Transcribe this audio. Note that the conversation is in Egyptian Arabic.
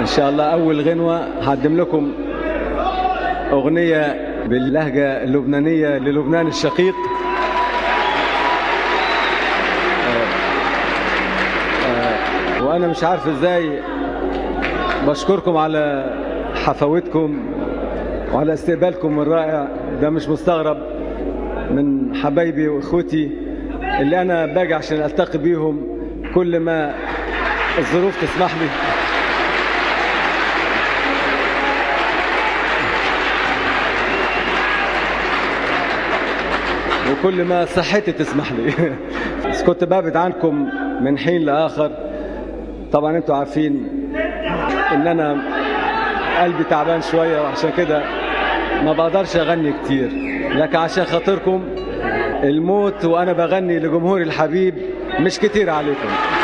ان شاء الله اول غنوه هقدم لكم اغنيه باللهجه اللبنانيه للبنان الشقيق وانا مش عارف ازاي بشكركم على حفاوتكم وعلى استقبالكم الرائع ده مش مستغرب من حبايبي واخوتي اللي انا باجي عشان التقي بيهم كل ما الظروف تسمح لي وكل ما صحتي تسمح لي بس كنت بابعد عنكم من حين لاخر طبعا انتوا عارفين ان انا قلبي تعبان شويه وعشان كده ما بقدرش اغني كتير لكن عشان خاطركم الموت وانا بغني لجمهوري الحبيب مش كتير عليكم